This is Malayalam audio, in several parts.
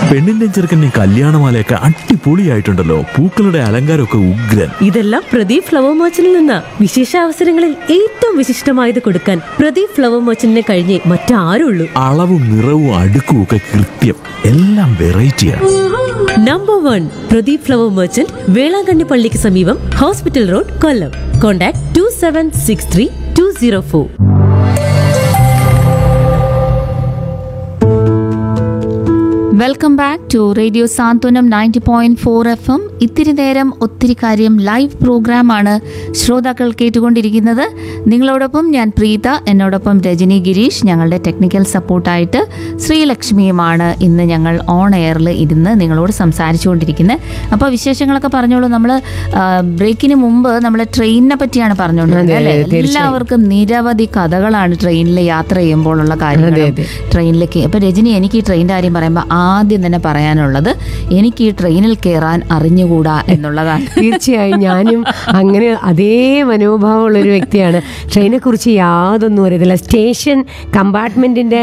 പെണ്ണിന്റെയും ചെറുക്കന്റെയും കല്യാണമാലയൊക്കെ അടിപൊളിയായിട്ടുണ്ടല്ലോ പൂക്കളുടെ അലങ്കാരമൊക്കെ ഉഗ്രൻ ഇതെല്ലാം പ്രദീപ് ഫ്ലവർ മർച്ചന്റിൽ നിന്ന് വിശേഷ അവസരങ്ങളിൽ ഏറ്റവും വിശിഷ്ടമായത് കൊടുക്കാൻ പ്രദീപ് ഫ്ലവർ മർച്ചന്റിനെ കഴിഞ്ഞേ മറ്റാരുള്ളൂ അളവും നിറവും അടുക്കും ഒക്കെ കൃത്യം എല്ലാം വെറൈറ്റിയാണ് number one Pradeep flower merchant Velankanni പള്ളിക്ക് സമീപം hospital road Kollam contact two seven six three two zero four welcome back to radio Santhwanam ninety point four F M ഇത്തിരി നേരം ഒത്തിരി കാര്യം ലൈവ് പ്രോഗ്രാമാണ് ശ്രോതാക്കൾ കേട്ടുകൊണ്ടിരിക്കുന്നത് നിങ്ങളോടൊപ്പം ഞാൻ പ്രീത എന്നോടൊപ്പം രജനി ഗിരീഷ് ഞങ്ങളുടെ ടെക്നിക്കൽ സപ്പോർട്ടായിട്ട് ശ്രീലക്ഷ്മിയുമാണ് ഇന്ന് ഞങ്ങൾ ഓൺ എയറിൽ ഇരുന്ന് നിങ്ങളോട് സംസാരിച്ചുകൊണ്ടിരിക്കുന്നത് അപ്പോൾ വിശേഷങ്ങളൊക്കെ പറഞ്ഞോളൂ നമ്മൾ ബ്രേക്കിന് മുമ്പ് നമ്മൾ ട്രെയിനിനെ പറ്റിയാണ് പറഞ്ഞുകൊണ്ടിരുന്നത് അല്ലേ എല്ലാവർക്കും നിരവധി കഥകളാണ് ട്രെയിനിൽ യാത്ര ചെയ്യുമ്പോഴുള്ള കാര്യങ്ങൾ ട്രെയിനിലേക്ക് അപ്പൊ രജനി എനിക്ക് ഈ ട്രെയിനിന്റെ കാര്യം പറയുമ്പോൾ ആദ്യം തന്നെ പറയാനുള്ളത് എനിക്ക് ഈ ട്രെയിനിൽ കയറാൻ അറിഞ്ഞുകൂടാ എന്നുള്ളതാണ് തീർച്ചയായും ഞാനും അങ്ങനെ അതേ മനോഭാവമുള്ള ഒരു വ്യക്തിയാണ് ട്രെയിനെ കുറിച്ച് യാതൊന്നും അറിയത്തില്ല സ്റ്റേഷൻ കമ്പാർട്ട്മെന്റിന്റെ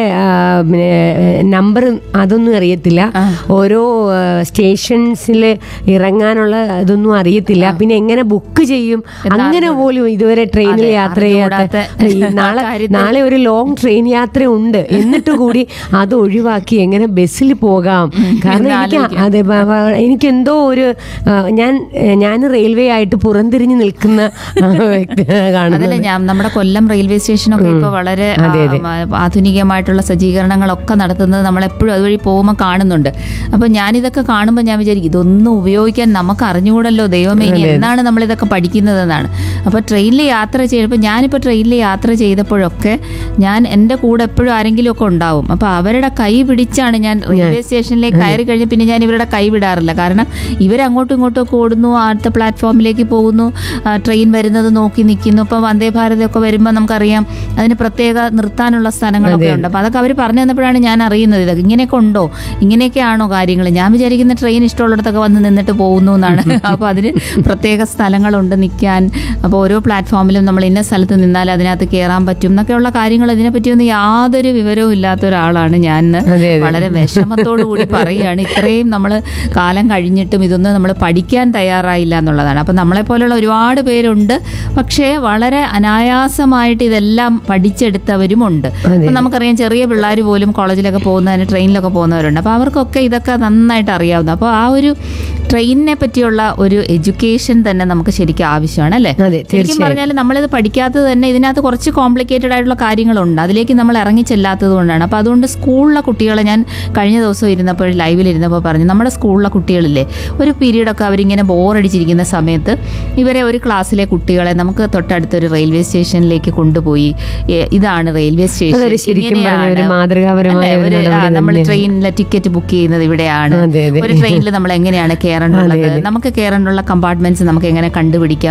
നമ്പർ അതൊന്നും അറിയത്തില്ല ഓരോ സ്റ്റേഷൻസിൽ ഇറങ്ങാനുള്ള ഇതൊന്നും അറിയത്തില്ല പിന്നെ എങ്ങനെ ബുക്ക് ചെയ്യും അങ്ങനെ പോലും ഇതുവരെ ട്രെയിനിൽ അതെ, യാത്ര ചെയ്യാത്ത അറിഞ്ഞുകൂടാത്ത ഈ നാളെ ആ കാര്യത്തിൽ- നാളെ ഒരു ലോങ് ട്രെയിൻ യാത്ര ഉണ്ട് എന്നിട്ട് കൂടി അത് ഒഴിവാക്കി എങ്ങനെ ബസ്സിൽ പോകാം കാരണം എനിക്ക് അതെ ബ- ബ- എനിക്ക് എന്തോ ഒരു ആ, ഞാൻ ഞാൻ റെയിൽവേ ആയിട്ട് പുറംതിരിഞ്ഞ് നിൽക്കുന്ന ആ, വ്യക്തിയാണ് അതല്ല കാണുന്നത് ഞാൻ നമ്മുടെ കൊല്ലം റെയിൽവേ സ്റ്റേഷനൊക്കെ ഇപ്പൊ വളരെ ആ, ആ, ആധുനികമായിട്ടുള്ള സജ്ജീകരണങ്ങളൊക്കെ നടത്തുന്നത് നമ്മൾ എപ്പോഴും അതുവഴി പോകുമ്പോൾ കാണുന്നുണ്ട് അപ്പൊ ഞാനിതൊക്കെ കാണുമ്പോൾ ഞാൻ വിചാരിക്കും ഇതൊന്നും ഉപയോഗിക്കാൻ നമുക്ക് അറിഞ്ഞുകൂടല്ലോ ദൈവമേ ഇനി എന്നാണ് നമ്മൾ ഇതൊക്കെ പഠിക്കുന്നതെന്നാണ് അപ്പൊ ട്രെയിനിൽ യാത്ര ചെയ്യുമ്പോൾ ഞാനിപ്പോൾ ട്രെയിനിൽ യാത്ര ചെയ്തപ്പോഴൊക്കെ ഞാൻ എൻ്റെ കൂടെ എപ്പോഴും ആരെങ്കിലും ഒക്കെ ഉണ്ടാവും അപ്പൊ അവരുടെ കൈ പിടിച്ചാണ് ഞാൻ റെയിൽവേ സ്റ്റേഷനിലേക്ക് കയറി കഴിഞ്ഞ് പിന്നെ ഞാൻ ഇവരുടെ കൈ വിടാറില്ല കാരണം ഇവർ അങ്ങോട്ടും ഇങ്ങോട്ടും ഒക്കെ ഓടുന്നു അടുത്ത പ്ലാറ്റ്ഫോമിലേക്ക് പോകുന്നു ആ, ട്രെയിൻ വരുന്നത് നോക്കി നിൽക്കുന്നു ഇപ്പം വന്ദേ ഭാരതൊക്കെ വരുമ്പോൾ നമുക്കറിയാം അതിന് പ്രത്യേക നിർത്താനുള്ള സ്ഥലങ്ങളൊക്കെ ഉണ്ട് അപ്പം അതൊക്കെ അവർ പറഞ്ഞു തന്നപ്പോഴാണ് ഞാൻ അറിയുന്നത് ഇതൊക്കെ ഇങ്ങനെയൊക്കെ ഉണ്ടോ ഇങ്ങനെയൊക്കെയാണോ കാര്യങ്ങൾ ഞാൻ വിചാരിക്കുന്ന ട്രെയിൻ ഇഷ്ടമുള്ളിടത്തൊക്കെ വന്ന് നിന്നിട്ട് പോകുന്നു എന്നാണ് അപ്പോൾ അതിന് പ്രത്യേക സ്ഥലങ്ങളുണ്ട് നിൽക്കാൻ അപ്പോൾ ഓരോ പ്ലാറ്റ്ഫോമിലും നമ്മൾ ഇന്ന സ്ഥലത്ത് നിന്നാൽ അതിനകത്ത് കയറാൻ പറ്റും എന്നൊക്കെയുള്ള കാര്യങ്ങൾ ഇതിനെപ്പറ്റിയൊന്നും യാതൊരു വിവരവും ഇല്ലാത്ത ഒരാളാണ് ഞാൻ ഇന്ന് അതെ, അതെ. വളരെ വിഷമത്തോടു കൂടി പറയുകയാണ് ഇത്രയും നമ്മൾ കാലം കഴിഞ്ഞിട്ടും ഇതൊന്നും നമ്മൾ പഠിക്കാൻ തയ്യാറായില്ല എന്നുള്ളതാണ് അപ്പം നമ്മളെ പോലെയുള്ള ഒരുപാട് പേരുണ്ട് പക്ഷേ വളരെ അനായാസമായിട്ട് ഇതെല്ലാം പഠിച്ചെടുത്തവരുമുണ്ട് അപ്പം നമുക്കറിയാം ചെറിയ പിള്ളേർ പോലും കോളേജിലൊക്കെ പോകുന്നതിന് ട്രെയിനിലൊക്കെ പോകുന്നവരുണ്ട് അപ്പോൾ അവർക്കൊക്കെ ഇതൊക്കെ നന്നായിട്ട് അറിയാവുന്ന അപ്പോൾ ആ ഒരു ട്രെയിനിനെ പറ്റിയുള്ള ഒരു എഡ്യൂക്കേഷൻ തന്നെ നമുക്ക് ശരിക്കും ആവശ്യമാണ് അല്ലേ അതെ, ശരിക്കും പറഞ്ഞാൽ നമ്മളിത് പഠിക്കാത്തത് തന്നെ ഇതിനകത്ത് കുറച്ച് കോംപ്ലിക്കേറ്റഡ് ആയിട്ടുള്ള കാര്യങ്ങളുണ്ട് അതിലേക്ക് നമ്മൾ ഇറങ്ങി ചെല്ലാത്തത് കൊണ്ടാണ് അപ്പോൾ അതുകൊണ്ട് സ്കൂളിലെ കുട്ടികളെ ഞാൻ കഴിഞ്ഞ ദിവസം ഇരുന്നപ്പോൾ ലൈവിൽ ഇരുന്നപ്പോൾ പറഞ്ഞു നമ്മുടെ സ്കൂളിലെ കുട്ടികളില്ലേ ഒരു പീരീഡൊക്കെ അവരിങ്ങനെ ബോറടിച്ചിരിക്കുന്ന സമയത്ത് ഇവരെ ഒരു ക്ലാസ്സിലെ കുട്ടികളെ നമുക്ക് തൊട്ടടുത്തൊരു റെയിൽവേ സ്റ്റേഷനിലേക്ക് കൊണ്ടുപോയി ഏ, ഇതാണ് റെയിൽവേ സ്റ്റേഷൻ അതൊരു ശരിക്കും പറഞ്ഞ ഒരു ഇങ്ങനെയാണ്. മാതൃകാപരമായ അല്ലേ? ഒരു ഒരു ആ, നടപടി നമ്മൾ തന്നെയാണ്. ട്രെയിനിലെ ടിക്കറ്റ് ബുക്ക് ചെയ്യുന്നത് ഇവിടെയാണ് അതെ, അതെ. ഒരു ട്രെയിനിൽ നമ്മൾ എങ്ങനെയാണ് കയറേണ്ടുള്ളത് നമുക്ക് കയറേണ്ടുള്ള കമ്പാർട്ട്മെന്റ്സ് നമുക്ക് എങ്ങനെ കണ്ടുപിടിക്കാം